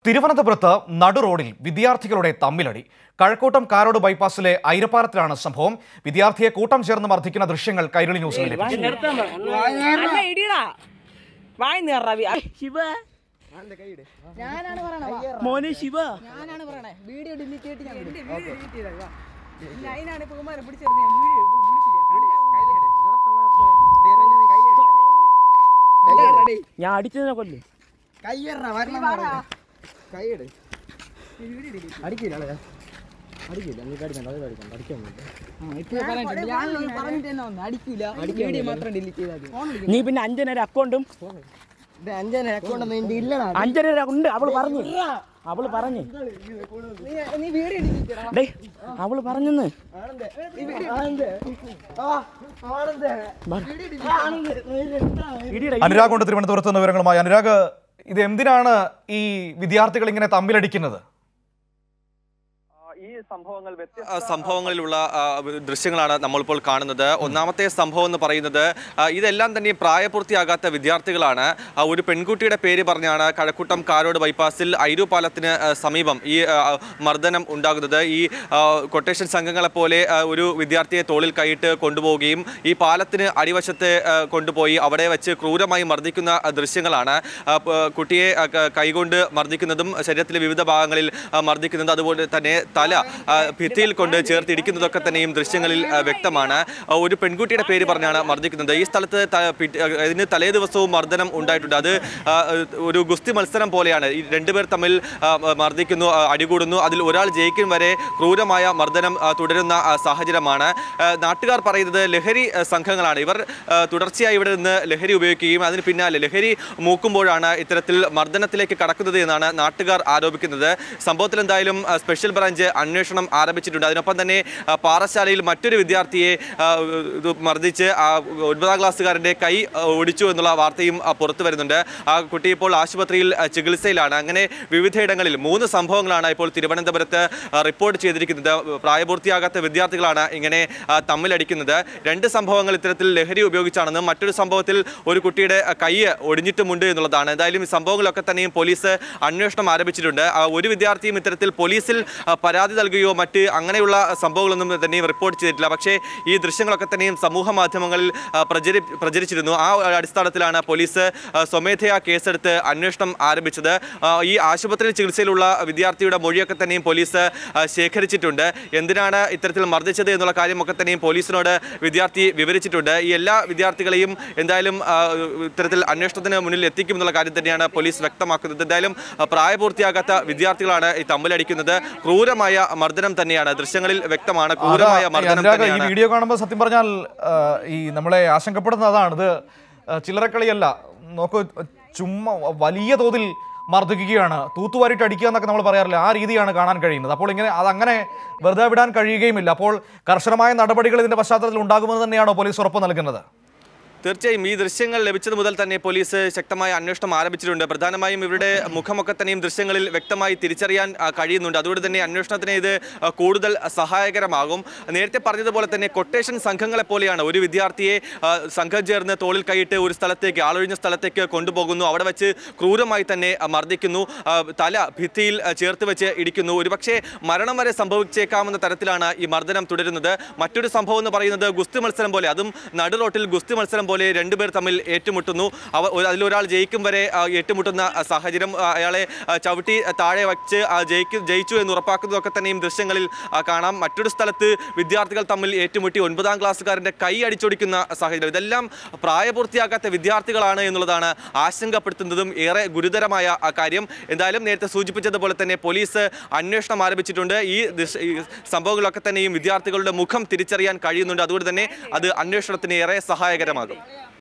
തിരുവനന്തപുരത്ത് നടു റോഡിൽ വിദ്യാർത്ഥികളുടെ തമ്മിലടി കഴക്കൂട്ടം കാരോട് ബൈപ്പാസിലെ ഐരപ്പാലത്തിലാണ് സംഭവം വിദ്യാർത്ഥിയെ കൂട്ടം ചേർന്ന് മർദ്ദിക്കുന്ന ദൃശ്യങ്ങൾ കൈരളി ന്യൂസിൽ ലഭിച്ചു അല്ല ഇടിയടാ വായി നേറാവി ശിവ ഞാനാണ് പറയണത് മോനെ ശിവ ഞാനാണ് പറയണേ വീഡിയോ ഡിലീറ്റ് ചെയ്തിട്ട് ഞാൻ വിടും. അതിനാണ് ബഹുമാനം പിടിച്ചെറിഞ്ഞ വീഡിയോ ഞാൻ അടിച്ചതിനെ കൊല്ലും ഇപ്പൊ പറഞ്ഞിട്ടുണ്ട്. ഞാൻ പറഞ്ഞിട്ട് തന്നെ വന്നു. അടിക്കൂല വീഡിയോ മാത്രം ഡിലീറ്റ് ചെയ്താൽ മതി നീ പിന്നെ അഞ്ജനയുടെ അക്കൗണ്ടും അഞ്ചന അക്കൗണ്ട് ഒന്നും എന്റെ ഇല്ലടാ അഞ്ജനയുടെ ഉണ്ട് അവള് പറഞ്ഞു അവള് പറഞ്ഞു നീ- നീ വീഡിയോ ഡിലീറ്റ് ചെയ്യണം ഡേ അവള് പറഞ്ഞെന്ന് ഇടിയടാ അനുരാഗ് കൊണ്ട് തിരുവനന്തപുരത്ത് നിന്ന് വിവരങ്ങളുമായി അനുരാഗ് ഇത് എന്തിനാണ് ഈ വിദ്യാർത്ഥികൾ ഇങ്ങനെ തമ്മിലടിക്കുന്നത് ഈ സംഭവങ്ങൾ വ്യത്യസ്ത സംഭവങ്ങളിലുള്ള ആ, ദൃശ്യങ്ങളാണ് നമ്മളിപ്പോൾ കാണുന്നത് ഒന്നാമത്തെ സംഭവം എന്ന് പറയുന്നത് ആ, ഇതെല്ലാം തന്നെ പ്രായപൂർത്തിയാകാത്ത വിദ്യാർത്ഥികളാണ് ആ, ഒരു പെൺകുട്ടിയുടെ പേര് പറഞ്ഞാണ് കഴക്കൂട്ടം കാരോട് ബൈപ്പാസിൽ ഐരു പാലത്തിന് ആ, സമീപം ഈ ആ, മർദ്ദനം ഉണ്ടാകുന്നത് ഈ ആ, കൊട്ടേഷൻ സംഘങ്ങളെ പോലെ ആ, ഒരു വിദ്യാർത്ഥിയെ തോളിൽ കൈയിട്ട് കൊണ്ടുപോവുകയും ഈ പാലത്തിന് അടിവശത്ത് ആ, കൊണ്ടുപോയി അവിടെ വെച്ച് ക്രൂരമായി മർദ്ദിക്കുന്ന ആ, ദൃശ്യങ്ങളാണ് ആ, പ- കുട്ടിയെ ആ, ക- കൈകൊണ്ട് മർദ്ദിക്കുന്നതും ശരീരത്തിലെ വിവിധ ഭാഗങ്ങളിൽ ആ, മർദ്ദിക്കുന്നത് അതുപോലെ തന്നെ തല ആ, ഭിത്തിയിൽ കൊണ്ട് ചേർത്തിടിക്കുന്നതൊക്കെ തന്നെയും ദൃശ്യങ്ങളിൽ ആ, വ്യക്തമാണ് ആ, ഒരു പെൺകുട്ടിയുടെ പേര് പറഞ്ഞാണ് മർദ്ദിക്കുന്നത് ഈ സ്ഥലത്ത് ത- പിറ്റ- ആ, ഇതിന് തലേ ദിവസവും മർദ്ദനം ഉണ്ടായിട്ടുണ്ട് അത് ആ, ഒരു ഗുസ്തി മത്സരം പോലെയാണ് ഈ രണ്ടുപേർ തമ്മിൽ ആ, മർദ്ദിക്കുന്നു ആ, അടികൂടുന്നു അതിൽ ഒരാൾ ജയിക്കും വരെ ക്രൂരമായ മർദ്ദനം ആ, തുടരുന്ന ആ, സാഹചര്യമാണ് ആ, നാട്ടുകാർ പറയുന്നത് ലഹരി ആ, സംഘങ്ങളാണ് ഇവർ ആ, തുടർച്ചയായി ഇവിടെ നിന്ന് ലഹരി ഉപയോഗിക്കുകയും അതിന് പിന്നാലെ ലഹരി മൂക്കുമ്പോഴാണ് ഇത്തരത്തിൽ മർദ്ദനത്തിലേക്ക് കടക്കുന്നത് എന്നാണ് നാട്ടുകാർ ആരോപിക്കുന്നത് സംഭവത്തിൽ എന്തായാലും ആ, സ്പെഷ്യൽ ബ്രാഞ്ച് അന്വേഷണം ആരംഭിച്ചിട്ടുണ്ട് അതിനൊപ്പം തന്നെ ആ, പാറശാലയിൽ മറ്റൊരു വിദ്യാർത്ഥിയെ ആ, ഇത് മർദ്ദിച്ച് ആ ഒൻപതാം ക്ലാസ്സുകാരൻ്റെ കൈ ആ, ഒടിച്ചു എന്നുള്ള വാർത്തയും ആ, പുറത്തു വരുന്നുണ്ട് ആ കുട്ടി ഇപ്പോൾ ആശുപത്രിയിൽ ആ, ചികിത്സയിലാണ് അങ്ങനെ വിവിധയിടങ്ങളിൽ മൂന്ന് സംഭവങ്ങളാണ് ഇപ്പോൾ തിരുവനന്തപുരത്ത് ആ, റിപ്പോർട്ട് ചെയ്തിരിക്കുന്നത് പ്രായപൂർത്തിയാകാത്ത വിദ്യാർത്ഥികളാണ് ഇങ്ങനെ ആ, തമ്മിലടിക്കുന്നത് രണ്ട് സംഭവങ്ങൾ ഇത്തരത്തിൽ ലഹരി ഉപയോഗിച്ചാണെന്നും മറ്റൊരു സംഭവത്തിൽ ഒരു കുട്ടിയുടെ ആ, കൈ ഒടിഞ്ഞിട്ടുമുണ്ട് എന്നുള്ളതാണ് എന്തായാലും ഈ സംഭവങ്ങളൊക്കെ തന്നെയും പോലീസ് അന്വേഷണം ആരംഭിച്ചിട്ടുണ്ട് ആ, ഒരു വിദ്യാർത്ഥിയും ഇത്തരത്തിൽ പോലീസിൽ ആ, പരാതി നൽകുകയോ മറ്റ് അങ്ങനെയുള്ള സംഭവങ്ങളൊന്നും തന്നെയും റിപ്പോർട്ട് ചെയ്തിട്ടില്ല പക്ഷേ ഈ ദൃശ്യങ്ങളൊക്കെ തന്നെയും സമൂഹ മാധ്യമങ്ങളിൽ ആ, പ്രചരി പ്രചരിച്ചിരുന്നു ആ അടിസ്ഥാനത്തിലാണ് പോലീസ് ആ, സ്വമേധയാ കേസെടുത്ത് അന്വേഷണം ആരംഭിച്ചത് ആ, ഈ ആശുപത്രിയിൽ ചികിത്സയിലുള്ള വിദ്യാർത്ഥിയുടെ മൊഴിയൊക്കെ തന്നെയും പോലീസ് ആ, ശേഖരിച്ചിട്ടുണ്ട് എന്തിനാണ് ഇത്തരത്തിൽ മർദ്ദിച്ചത് എന്നുള്ള കാര്യമൊക്കെ തന്നെയും പോലീസിനോട് വിദ്യാർത്ഥി വിവരിച്ചിട്ടുണ്ട് ഈ എല്ലാ വിദ്യാർത്ഥികളെയും എന്തായാലും ആ, ഇത്തരത്തിൽ അന്വേഷണത്തിന് മുന്നിൽ എത്തിക്കും എന്നുള്ള കാര്യം തന്നെയാണ് പോലീസ് വ്യക്തമാക്കുന്നത് എന്തായാലും ആ, പ്രായപൂർത്തിയാകാത്ത വിദ്യാർത്ഥികളാണ് ഈ തമ്മിലടിക്കുന്നത് ക്രൂരമായ മർദ്ദനം തന്നെയാണ് ദൃശ്യങ്ങളിൽ വ്യക്തമാണ് ക്രൂരമായ അതാ, ഈ മർദ്ദനം അനുരാഗ് ഈ തന്നെയാണ് വീഡിയോ കാണുമ്പോൾ സത്യം പറഞ്ഞാൽ ആ, ഈ നമ്മളെ ആശങ്കപ്പെടുന്നത് അതാണ് ഇത് ആ, ചില്ലറക്കളിയല്ല നോക്കൂ ചുമ്മാ വലിയ തോതിൽ മർദ്ദിക്കുകയാണ് തൂത്തുവാരിട്ട് അടിക്കുക എന്നൊക്കെ നമ്മൾ പറയാറില്ല ആ രീതിയാണ് കാണാൻ കഴിയുന്നത് അപ്പോൾ ഇങ്ങനെ അതങ്ങനെ വെറുതെ വിടാൻ കഴിയുകയുമില്ല അപ്പോൾ കർശനമായ നടപടികൾ ഇതിന്റെ പശ്ചാത്തലത്തിൽ ഉണ്ടാകുമെന്ന് തന്നെയാണോ പോലീസ് ഉറപ്പ് നൽകുന്നത് തീർച്ചയായും ഈ ദൃശ്യങ്ങൾ ലഭിച്ചത് മുതൽ തന്നെ പോലീസ് ശക്തമായ അന്വേഷണം ആരംഭിച്ചിട്ടുണ്ട് പ്രധാനമായും ഇവരുടെ മുഖമൊക്കെ തന്നെയും ദൃശ്യങ്ങളിൽ വ്യക്തമായി തിരിച്ചറിയാൻ ആ, കഴിയുന്നുണ്ട് അതുകൊണ്ട് തന്നെ അന്വേഷണത്തിന് ഇത് ആ, കൂടുതൽ സഹായകരമാകും നേരത്തെ പറഞ്ഞതുപോലെ തന്നെ കൊട്ടേഷൻ സംഘങ്ങളെ പോലെയാണ് ഒരു വിദ്യാർത്ഥിയെ ആ, സംഘം ചേർന്ന് തോളിൽ കൈയിട്ട് ഒരു സ്ഥലത്തേക്ക് ആളൊഴിഞ്ഞ സ്ഥലത്തേക്ക് കൊണ്ടുപോകുന്നു അവിടെ വെച്ച് ക്രൂരമായി തന്നെ ആ, മർദ്ദിക്കുന്നു ആ, തല ഭിത്തിയിൽ ആ, ചേർത്ത് വെച്ച് ഇടിക്കുന്നു ഒരുപക്ഷെ മരണം വരെ സംഭവിച്ചേക്കാവുന്ന തരത്തിലാണ് ഈ മർദ്ദനം തുടരുന്നത് മറ്റൊരു സംഭവം എന്ന് പറയുന്നത് ഗുസ്തി മത്സരം പോലെ അതും നടു റോട്ടിൽ ഗുസ്തി മത്സരം പോലെ രണ്ടുപേർ തമ്മിൽ ഏറ്റുമുട്ടുന്നു അവ ഒരു- അതിലൊരാൾ ജയിക്കും വരെ ആ, ഏറ്റുമുട്ടുന്ന ആ, സാഹചര്യം ആ, അയാളെ ആ, ചവിട്ടി ആ, താഴെ വച്ച് ആ, ജയിക്കും ജയിച്ചു എന്ന് ഉറപ്പാക്കുന്നതൊക്കെ തന്നെയും ദൃശ്യങ്ങളിൽ ആ, കാണാം മറ്റൊരു സ്ഥലത്ത് വിദ്യാർത്ഥികൾ തമ്മിൽ ഏറ്റുമുട്ടി ഒൻപതാം ക്ലാസ്സുകാരൻ്റെ കൈ അടിച്ചൊടിക്കുന്ന സാഹചര്യം ഇതെല്ലാം പ്രായപൂർത്തിയാകാത്ത വിദ്യാർത്ഥികളാണ് എന്നുള്ളതാണ് ആശങ്കപ്പെടുത്തുന്നതും ഏറെ ഗുരുതരമായ ആ കാര്യം എന്തായാലും നേരത്തെ സൂചിപ്പിച്ചതുപോലെ തന്നെ പോലീസ് അന്വേഷണം ആരംഭിച്ചിട്ടുണ്ട് ഈ ദൃശ്യ- ഈ സംഭവങ്ങളൊക്കെ തന്നെയും വിദ്യാർത്ഥികളുടെ മുഖം തിരിച്ചറിയാൻ കഴിയുന്നുണ്ട് അതുകൊണ്ട് തന്നെ അത് അന്വേഷണത്തിന് ഏറെ സഹായകരമാകും